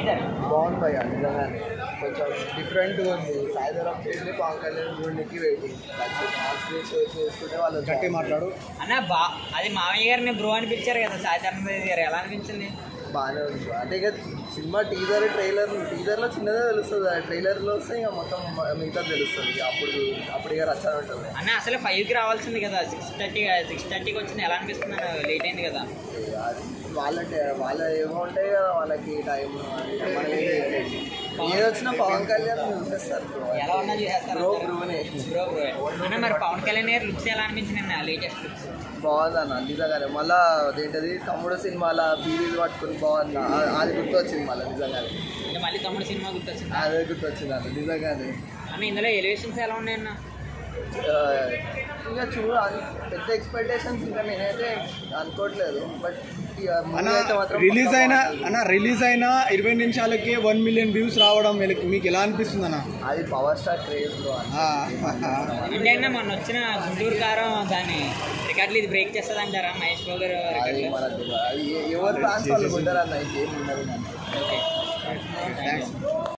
Teaser బాగుంది భయ్య నిజంగానే కొంచెం డిఫరెంట్గా ఉంది సాయిధరం చేసి పవన్ కళ్యాణ్ గుడికి వెయిటింగ్ చేసుకుంటే వాళ్ళు గట్టి మాట్లాడు అన్న బా అది మామయ్య గారిని బ్రో అని పిలిచారు కదా సాయిధరం గారు ఎలా అనిపించింది బాగానే ఉంది అంటే ఇక సినిమా టీజర్ ట్రైలర్ టీజర్లో చిన్నదే తెలుస్తుంది ఆ ట్రైలర్లో వస్తే ఇక మొత్తం మిగతా తెలుస్తుంది ఇక అప్పుడు అప్పుడు ఇక రచ్చన ఉంటుంది అన్న అసలు ఫైవ్కి రావాల్సింది కదా సిక్స్ థర్టీ సిక్స్ థర్టీకి వచ్చింది ఎలా అనిపిస్తుంది అన్న లేట్ అయింది కదా అది వాళ్ళ వాళ్ళ ఏమో ఉంటాయి కదా వాళ్ళకి టైం మనం ఏం చేయలేం. ఏది వచ్చినా పవన్ కళ్యాణ్ చూసేస్తారు bro. ఎలా ఉన్నా చేస్తారు బ్రో బ్రోనే బ్రో బ్రో అన్న మరి పవన్ కళ్యాణ్ గారి లుక్స్ ఎలా అనిపించింది అన్న లేటెస్ట్ లుక్స్ బాగుంది అన్న నిజంగానే మళ్ళా అదేంటది తమ్ముడు సినిమాలో బీడీలు పట్టుకుని బాగుంది ఆ- అది గుర్తొచ్చింది మళ్ళీ నిజంగానే ఇంకా మళ్ళీ తమ్ముడు సినిమా గుర్తొచ్చింది అదే గుర్తొచ్చింది అన్న నిజంగానే అన్న ఇందులో ఎలివేషన్స్ ఎలా ఉన్నాయన్న ఆ, ఇంకా చూడాలి పెద్ద ఎక్స్పెక్టేషన్స్ ఇంకా నేనైతే అనుకోవట్లేదు బట్ అన్న రిలీజ్ అయిన అన్న రిలీజ్ అయిన ఇరవై నిమిషాలకే వన్ మిలియన్ వ్యూస్ రావడం వీళ్ళకి- మీకు ఎలా అనిపిస్తుంది అన్న అది పవర్ స్టార్ క్రేజ్ బ్రో ఆ, అంటే అన్న మొన్న వచ్చిన గుంటూరు కారం దాని రికార్డులు ఇది బ్రేక్ చేస్తుంది అంటారా మహేష్ బాబు గారు అది రికార్డులు మనకు తెలియదు. అది ఎ- ఎవరు ఫ్యాన్స్ వాళ్ళు ఉంటారు అన్న ఇంకేం ఉండదు ఓకే థ్యాంక్స్